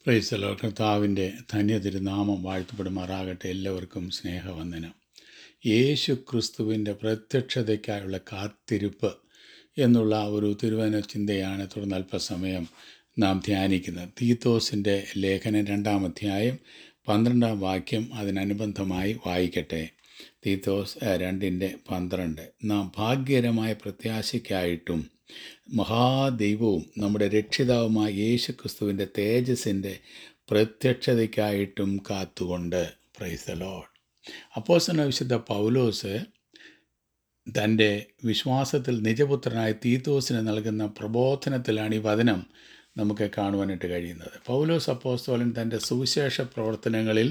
പ്രൈസലോ കർത്താവിൻ്റെ ധന്യതിരുനാമം വാഴ്ത്തപ്പെടുമാറാകട്ടെ എല്ലാവർക്കും സ്നേഹവന്ദനം യേശു ക്രിസ്തുവിൻ്റെ പ്രത്യക്ഷതയ്ക്കായുള്ള കാത്തിരിപ്പ് എന്നുള്ള ഒരു തിരുവന ചിന്തയാണ് തുടർന്ന് അല്പസമയം നാം ധ്യാനിക്കുന്നത് തീത്തോസിൻ്റെ ലേഖനം രണ്ടാം അധ്യായം പന്ത്രണ്ടാം വാക്യം അതിനനുബന്ധമായി വായിക്കട്ടെ തീത്തോസ് ഏഹ്, രണ്ടിൻ്റെ പന്ത്രണ്ട് നാം ഭാഗ്യകരമായ പ്രത്യാശയ്ക്കായിട്ടും മഹാദൈവവും നമ്മുടെ രക്ഷിതാവുമായ യേശു ക്രിസ്തുവിൻ്റെ തേജസ്സിൻ്റെ പ്രത്യക്ഷതയ്ക്കായിട്ടും കാത്തുകൊണ്ട് പ്രൈസ് ലോഡ് അപ്പോസ്തലനായ വിശുദ്ധ പൗലോസ് തൻ്റെ വിശ്വാസത്തിൽ നിജപുത്രനായ തീത്തോസിന് നൽകുന്ന പ്രബോധനത്തിലാണ് ഈ വചനം നമുക്ക് കാണുവാനായിട്ട് കഴിയുന്നത് പൗലോസ് അപ്പോസ്തോലൻ തൻ്റെ സുവിശേഷ പ്രവർത്തനങ്ങളിൽ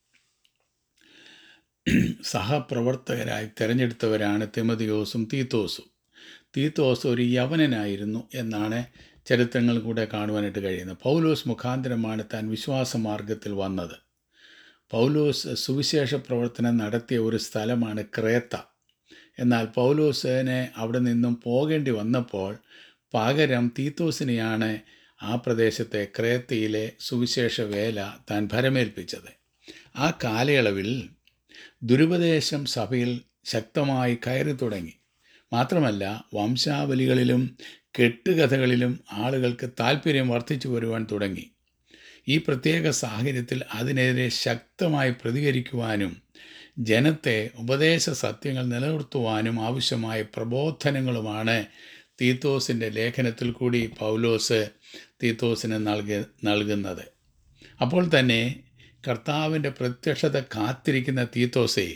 സഹപ്രവർത്തകരായി തിരഞ്ഞെടുത്തവരാണ് തിമതിയോസും തീത്തോസും തീത്തോസ് ഒരു യവനനായിരുന്നു എന്നാണ് ചരിത്രങ്ങൾ കൂടെ കാണുവാനായിട്ട് കഴിയുന്നത് പൗലോസ് മുഖാന്തരമാണ് താൻ വിശ്വാസ മാർഗത്തിൽ വന്നത് പൗലോസ് സുവിശേഷ പ്രവർത്തനം നടത്തിയ ഒരു സ്ഥലമാണ് ക്രേത്ത എന്നാൽ പൗലോസിനെ അവിടെ നിന്നും പോകേണ്ടി വന്നപ്പോൾ പകരം തീത്തോസിനെയാണ് ആ പ്രദേശത്തെ ക്രേത്തയിലെ സുവിശേഷ വേല താൻ ഭരമേൽപ്പിച്ചത് ആ കാലയളവിൽ ദുരുപദേശം സഭയിൽ ശക്തമായി കയറി തുടങ്ങി മാത്രമല്ല വംശാവലികളിലും കെട്ടുകഥകളിലും ആളുകൾക്ക് താല്പര്യം വർദ്ധിച്ചു വരുവാൻ തുടങ്ങി ഈ പ്രത്യേക സാഹചര്യത്തിൽ അതിനെതിരെ ശക്തമായി പ്രതികരിക്കുവാനും ജനത്തെ ഉപദേശ സത്യങ്ങൾ നിലനിർത്തുവാനും ആവശ്യമായ പ്രബോധനങ്ങളുമാണ് തീത്തോസിൻ്റെ ലേഖനത്തിൽ കൂടി പൗലോസ് തീത്തോസിന് നൽകി നൽകുന്നത് അപ്പോൾ തന്നെ കർത്താവിൻ്റെ പ്രത്യക്ഷത കാത്തിരിക്കുന്ന തീത്തോസെ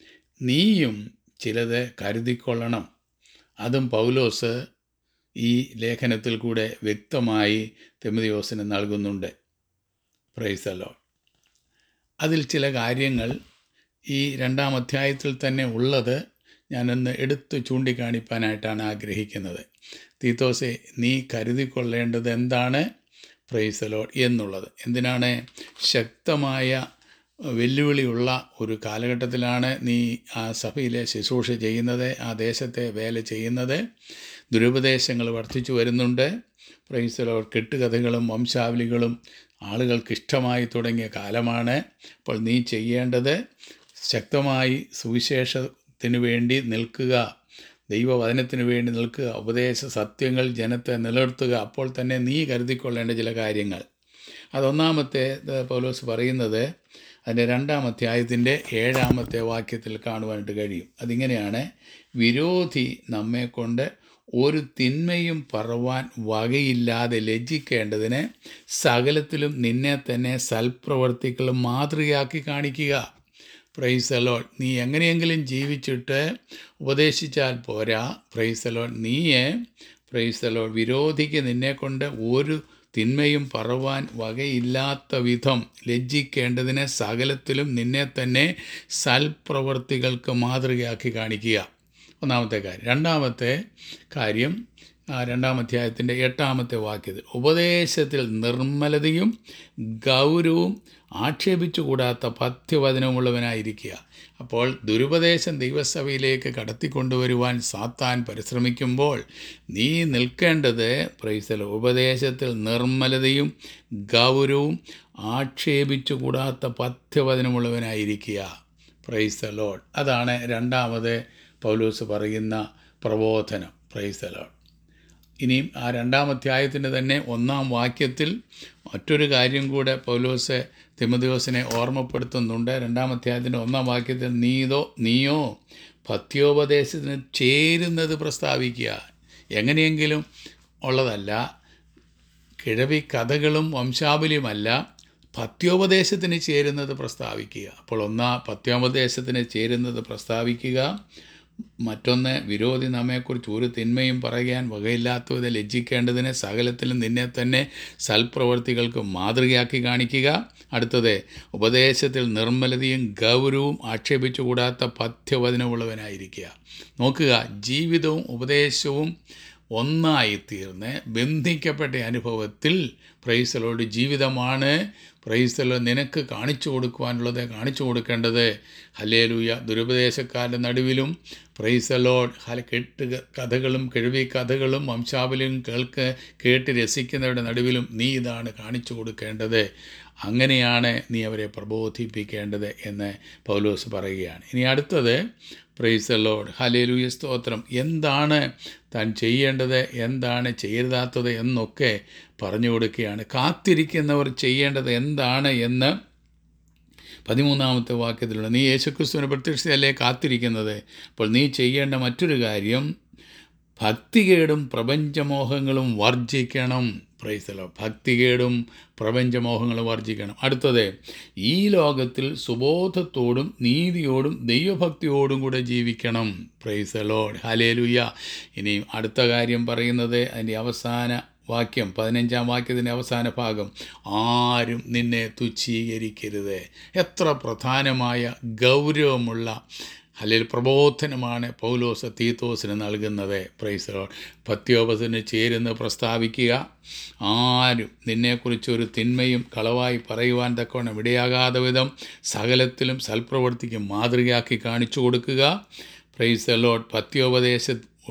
നീയും ചിലത് കരുതിക്കൊള്ളണം അതും പൗലോസ് ഈ ലേഖനത്തിൽ കൂടെ വ്യക്തമായി തെമതിയോസിന് നൽകുന്നുണ്ട് പ്രൈസലോ അതിൽ ചില കാര്യങ്ങൾ ഈ രണ്ടാം അധ്യായത്തിൽ തന്നെ ഉള്ളത് ഞാനൊന്ന് എടുത്തു ചൂണ്ടിക്കാണിപ്പാനായിട്ടാണ് ആഗ്രഹിക്കുന്നത് തീത്തോസെ നീ കരുതിക്കൊള്ളേണ്ടത് എന്താണ് പ്രൈസലോ എന്നുള്ളത് എന്തിനാണ് ശക്തമായ വെല്ലുവിളിയുള്ള ഒരു കാലഘട്ടത്തിലാണ് നീ ആ സഭയിലെ ശുശ്രൂഷ ചെയ്യുന്നത് ആ ദേശത്തെ വേല ചെയ്യുന്നത് ദുരുപദേശങ്ങൾ വർദ്ധിച്ചു വരുന്നുണ്ട് പ്രൈസലോ കെട്ടുകഥകളും വംശാവലികളും ആളുകൾക്ക് ഇഷ്ടമായി തുടങ്ങിയ കാലമാണ് അപ്പോൾ നീ ചെയ്യേണ്ടത് ശക്തമായി സുവിശേഷത്തിന് വേണ്ടി നിൽക്കുക ദൈവവചനത്തിന് വേണ്ടി നിൽക്കുക ഉപദേശ സത്യങ്ങൾ ജനത്തെ നിലനിർത്തുക അപ്പോൾ തന്നെ നീ കരുതിക്കൊള്ളേണ്ട ചില കാര്യങ്ങൾ അതൊന്നാമത്തെ ഇത് പൗലോസ് പറയുന്നത് അതിൻ്റെ രണ്ടാം അധ്യായത്തിൻ്റെ ഏഴാമത്തെ വാക്യത്തിൽ കാണുവാനായിട്ട് കഴിയും അതിങ്ങനെയാണ് വിരോധി നമ്മെക്കൊണ്ട് ഒരു തിന്മയും പറവാൻ വകയില്ലാതെ ലജ്ജിക്കേണ്ടതിന് സകലത്തിലും നിന്നെ തന്നെ സൽപ്രവർത്തികളും മാതൃകയാക്കി കാണിക്കുക പ്രൈസലോ നീ എങ്ങനെയെങ്കിലും ജീവിച്ചിട്ട് ഉപദേശിച്ചാൽ പോരാ പ്രൈസലോ നീയെ പ്രൈസലോ വിരോധിക്ക് നിന്നെക്കൊണ്ട് ഒരു തിന്മയും പറവാൻ വകയില്ലാത്ത വിധം ലജ്ജിക്കേണ്ടതിന് സകലത്തിലും നിന്നെ തന്നെ സൽപ്രവർത്തികൾക്ക് മാതൃകയാക്കി കാണിക്കുക ഒന്നാമത്തെ കാര്യം രണ്ടാമത്തെ കാര്യം ആ രണ്ടാം അധ്യായത്തിൻ്റെ എട്ടാമത്തെ വാക്യത്തിൽ ഉപദേശത്തിൽ നിർമ്മലതയും ഗൗരവവും ആക്ഷേപിച്ചുകൂടാത്ത പഥ്യവചനമുള്ളവനായിരിക്കുക അപ്പോൾ ദുരുപദേശം ദൈവസഭയിലേക്ക് കടത്തിക്കൊണ്ടുവരുവാൻ സാത്താൻ പരിശ്രമിക്കുമ്പോൾ നീ നിൽക്കേണ്ടത് പ്രൈസല ഉപദേശത്തിൽ നിർമ്മലതയും ഗൗരവവും ആക്ഷേപിച്ചുകൂടാത്ത പഥ്യവചനമുള്ളവനായിരിക്കുക പ്രൈസ് ദ ലോഡ് അതാണ് രണ്ടാമത് പൗലൂസ് പറയുന്ന പ്രബോധനം പ്രൈസ് ദ ലോഡ് ഇനിയും ആ രണ്ടാം അധ്യായത്തിൻ്റെ തന്നെ ഒന്നാം വാക്യത്തിൽ മറ്റൊരു കാര്യം കൂടെ പൗലോസ് തിമദിയോസിനെ ഓർമ്മപ്പെടുത്തുന്നുണ്ട് രണ്ടാം അധ്യായത്തിൻ്റെ ഒന്നാം വാക്യത്തിൽ നീതോ നീയോ പഥ്യോപദേശത്തിന് ചേരുന്നത് പ്രസ്താവിക്കുക എങ്ങനെയെങ്കിലും ഉള്ളതല്ല കിഴവി കഥകളും വംശാവലിയുമല്ല പഥ്യോപദേശത്തിന് ചേരുന്നത് പ്രസ്താവിക്കുക അപ്പോൾ ഒന്നാ പഥ്യോപദേശത്തിന് ചേരുന്നത് പ്രസ്താവിക്കുക മറ്റൊന്ന് വിരോധി നമ്മെക്കുറിച്ച് ഒരു തിന്മയും പറയാൻ വകയില്ലാത്ത വിധം ലജ്ജിക്കേണ്ടതിന് സകലത്തിലും നിന്നെ തന്നെ സൽപ്രവർത്തികൾക്ക് മാതൃകയാക്കി കാണിക്കുക അടുത്തത് ഉപദേശത്തിൽ നിർമ്മലതയും ഗൗരവവും ആക്ഷേപിച്ചുകൂടാത്ത പഥ്യവചനമുള്ളവനായിരിക്കുക നോക്കുക ജീവിതവും ഉപദേശവും ഒന്നായിത്തീർന്ന് ബന്ധിക്കപ്പെട്ട അനുഭവത്തിൽ പ്രൈസലോട് ജീവിതമാണ് പ്രൈസലോ നിനക്ക് കാണിച്ചു കൊടുക്കുവാനുള്ളത് കാണിച്ചു കൊടുക്കേണ്ടത് ഹലേലൂയ ദുരുപദേശക്കാരുടെ നടുവിലും പ്രൈസലോഡ് ഹല കെട്ട് കഥകളും കിഴവി കഥകളും വംശാവലിയും കേൾക്ക് കേട്ട് രസിക്കുന്നവരുടെ നടുവിലും നീ ഇതാണ് കാണിച്ചു കൊടുക്കേണ്ടത് അങ്ങനെയാണ് നീ അവരെ പ്രബോധിപ്പിക്കേണ്ടത് എന്ന് പൗലോസ് പറയുകയാണ് ഇനി അടുത്തത് പ്രൈസ് ലോഡ് ഹലേലൂയ സ്തോത്രം എന്താണ് താൻ ചെയ്യേണ്ടത് എന്താണ് ചെയ്യരുതാത്തത് എന്നൊക്കെ പറഞ്ഞു കൊടുക്കുകയാണ് കാത്തിരിക്കുന്നവർ ചെയ്യേണ്ടത് എന്താണ് എന്ന് പതിമൂന്നാമത്തെ വാക്യത്തിലുള്ള നീ യേശുക്രിസ്തുവിനെ പ്രത്യക്ഷതയല്ലേ കാത്തിരിക്കുന്നത് അപ്പോൾ നീ ചെയ്യേണ്ട മറ്റൊരു കാര്യം ഭക്തികേടും പ്രപഞ്ചമോഹങ്ങളും വർജിക്കണം പ്രൈസലോ ഭക്തികേടും പ്രപഞ്ചമോഹങ്ങളും വർജിക്കണം അടുത്തത് ഈ ലോകത്തിൽ സുബോധത്തോടും നീതിയോടും ദൈവഭക്തിയോടും കൂടെ ജീവിക്കണം പ്രൈസലോഡ് ഹലേലുയ്യ ഇനി അടുത്ത കാര്യം പറയുന്നത് അതിൻ്റെ അവസാന വാക്യം പതിനഞ്ചാം വാക്യത്തിൻ്റെ അവസാന ഭാഗം ആരും നിന്നെ തുച്ഛീകരിക്കരുത് എത്ര പ്രധാനമായ ഗൗരവമുള്ള അല്ലെങ്കിൽ പ്രബോധനമാണ് പൗലോസ് തീത്തോസിന് നൽകുന്നത് പ്രൈസലോ പത്യോപസിന് ചേരുന്ന് പ്രസ്താവിക്കുക ആരും നിന്നെക്കുറിച്ചൊരു തിന്മയും കളവായി പറയുവാൻ തക്കവണ്ണം ഇടയാകാതെ വിധം സകലത്തിലും സൽപ്രവർത്തിക്കും മാതൃകയാക്കി കാണിച്ചു കൊടുക്കുക പ്രൈസലോട്ട് പത്യോപദേശ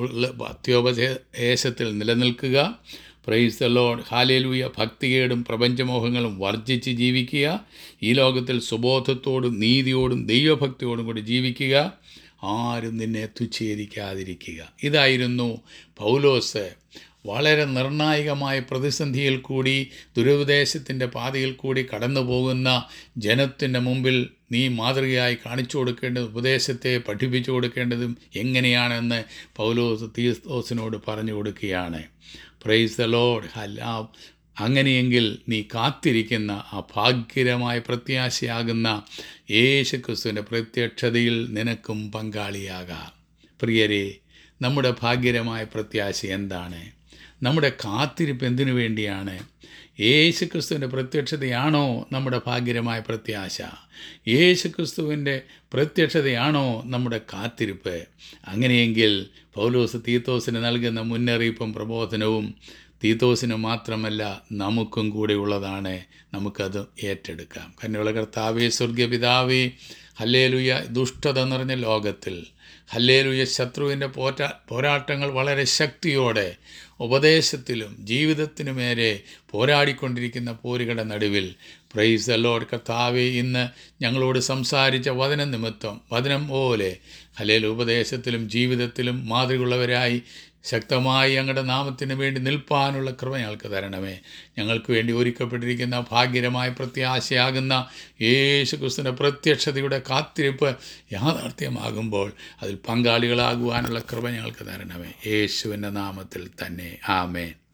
പത്യോപദേശത്തിൽ നിലനിൽക്കുക പ്രൈസ് ദ ലോഡ് ഹാലേലൂയ ഭക്തികേടും പ്രപഞ്ചമോഹങ്ങളും വർജിച്ച് ജീവിക്കുക ഈ ലോകത്തിൽ സുബോധത്തോടും നീതിയോടും ദൈവഭക്തിയോടും കൂടി ജീവിക്കുക ആരും നിന്നെ തുച്ഛീകരിക്കാതിരിക്കുക ഇതായിരുന്നു പൗലോസ് വളരെ നിർണായകമായ പ്രതിസന്ധിയിൽ കൂടി ദുരുപദേശത്തിൻ്റെ പാതയിൽ കൂടി കടന്നു പോകുന്ന ജനത്തിൻ്റെ മുമ്പിൽ നീ മാതൃകയായി കാണിച്ചു കൊടുക്കേണ്ടത് ഉപദേശത്തെ പഠിപ്പിച്ചു കൊടുക്കേണ്ടതും എങ്ങനെയാണെന്ന് പൗലോസ് തീസ്തോസിനോട് പറഞ്ഞു കൊടുക്കുകയാണ് പ്രൈസ് ദ ലോഡ് അല്ല അങ്ങനെയെങ്കിൽ നീ കാത്തിരിക്കുന്ന ആ ഭാഗ്യകരമായ പ്രത്യാശയാകുന്ന യേശു ക്രിസ്തുവിൻ്റെ പ്രത്യക്ഷതയിൽ നിനക്കും പങ്കാളിയാകാം പ്രിയരെ നമ്മുടെ ഭാഗ്യകരമായ പ്രത്യാശ എന്താണ് നമ്മുടെ കാത്തിരിപ്പ് എന്തിനു വേണ്ടിയാണ് യേശു ക്രിസ്തുവിൻ്റെ പ്രത്യക്ഷതയാണോ നമ്മുടെ ഭാഗ്യകരമായ പ്രത്യാശ യേശു ക്രിസ്തുവിൻ്റെ പ്രത്യക്ഷതയാണോ നമ്മുടെ കാത്തിരിപ്പ് അങ്ങനെയെങ്കിൽ പൗലോസ് തീത്തോസിന് നൽകുന്ന മുന്നറിയിപ്പും പ്രബോധനവും തീത്തോസിന് മാത്രമല്ല നമുക്കും കൂടെ ഉള്ളതാണ് നമുക്കത് ഏറ്റെടുക്കാം കന്നുള്ള കർത്താവേ സ്വർഗപിതാവേ ഹല്ലേലുയ ദുഷ്ടത നിറഞ്ഞ ലോകത്തിൽ ഹല്ലേലുയ ശത്രുവിൻ്റെ പോറ്റാ പോരാട്ടങ്ങൾ വളരെ ശക്തിയോടെ ഉപദേശത്തിലും ജീവിതത്തിനുമേരെ പോരാടിക്കൊണ്ടിരിക്കുന്ന പോരുകളുടെ നടുവിൽ പ്രൈസ് അലോഡ് കർത്താവെ ഇന്ന് ഞങ്ങളോട് സംസാരിച്ച വചന നിമിത്തം വചനം പോലെ ഹലേൽ ഉപദേശത്തിലും ജീവിതത്തിലും മാതൃകയുള്ളവരായി ശക്തമായി ഞങ്ങളുടെ നാമത്തിന് വേണ്ടി നിൽപ്പാനുള്ള കൃപ ഞങ്ങൾക്ക് തരണമേ ഞങ്ങൾക്ക് വേണ്ടി ഒരുക്കപ്പെട്ടിരിക്കുന്ന ഭാഗ്യരമായ പ്രത്യാശയാകുന്ന യേശു ക്രിസ്തുവിൻ്റെ പ്രത്യക്ഷതയുടെ കാത്തിരിപ്പ് യാഥാർത്ഥ്യമാകുമ്പോൾ അതിൽ പങ്കാളികളാകുവാനുള്ള കൃപ ഞങ്ങൾക്ക് തരണമേ യേശുവിൻ്റെ നാമത്തിൽ തന്നെ ആമേൻ